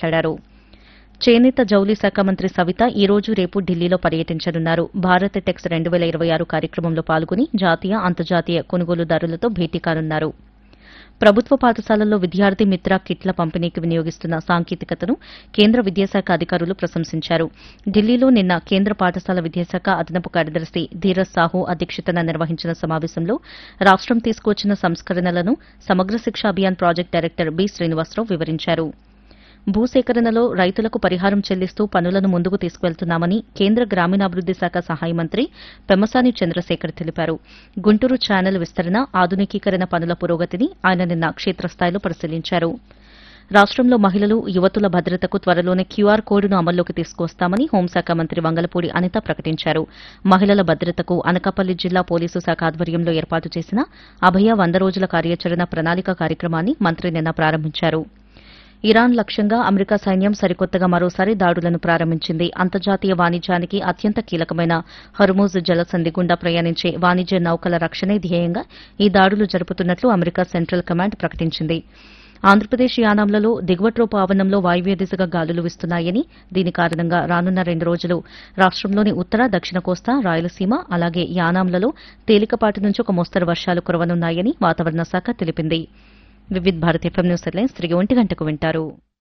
మాట్లాడారు చేనేత జౌళి శాఖ మంత్రి సవిత ఈ రోజు రేపు ఢిల్లీలో పర్యటించనున్నారు భారత్ టెక్స్ రెండు వేల ఇరవై ఆరు కార్యక్రమంలో పాల్గొని జాతీయ అంతర్జాతీయ కొనుగోలుదారులతో భేటీ కానున్నారు ప్రభుత్వ పాఠశాలల్లో విద్యార్థి మిత్ర కిట్ల పంపిణీకి వినియోగిస్తున్న సాంకేతికతను కేంద్ర విద్యాశాఖ అధికారులు ప్రశంసించారు ఢిల్లీలో నిన్న కేంద్ర పాఠశాల విద్యాశాఖ అదనపు కార్యదర్శి ధీరజ్ సాహు అధ్యక్షతన నిర్వహించిన సమావేశంలో రాష్టం తీసుకువచ్చిన సంస్కరణలను Samagra Shiksha Abhiyan project director B Srinivasarao వివరించారు భూసేకరణలో రైతులకు పరిహారం చెల్లిస్తూ పనులను ముందుకు తీసుకువెళ్తున్నామని కేంద్ర గ్రామీణాభివృద్ది శాఖ సహాయ మంత్రి పెమ్మసాని చంద్రశేఖర్ తెలిపారు గుంటూరు ఛానల్ విస్తరణ ఆధునికీకరణ పనుల పురోగతిని ఆయన నిన్న క్షేత్రస్థాయిలో పరిశీలించారు రాష్టంలో మహిళలు యువతుల భద్రతకు త్వరలోనే క్యూఆర్ కోడ్ను అమల్లోకి తీసుకువస్తామని హోంశాఖ మంత్రి వంగలపూడి అనిత ప్రకటించారు మహిళల భద్రతకు అనకాపల్లి జిల్లా పోలీసు శాఖ ఆధ్వర్యంలో ఏర్పాటు చేసిన అభయ వంద రోజుల కార్యాచరణ ప్రణాళిక కార్యక్రమాన్ని మంత్రి నిన్న ప్రారంభించారు ఇరాన్ లక్ష్యంగా అమెరికా సైన్యం సరికొత్తగా మరోసారి దాడులను ప్రారంభించింది అంతర్జాతీయ వాణిజ్యానికి అత్యంత కీలకమైన హర్మూజ్ జలసంధి గుండా ప్రయాణించే వాణిజ్య నౌకల రక్షణే ధ్యేయంగా ఈ దాడులు జరుపుతున్నట్లు అమెరికా సెంట్రల్ కమాండ్ ప్రకటించింది ఆంధ్రప్రదేశ్ యానాంలలో దిగువట్రోపు ఆవరణంలో వాయువ్య దిశగా గాలులు వీస్తున్నాయని దీని కారణంగా రానున్న రెండు రోజులు రాష్టంలోని ఉత్తర దక్షిణ కోస్తా రాయలసీమ అలాగే యానాంలలో తేలికపాటి నుంచి ఒక మోస్తరు వర్షాలు కురవనున్నాయని వాతావరణ శాఖ తెలిపింది Vividh Bharat FM news headlines తిరిగి ఒంటి గంటకు వింటారు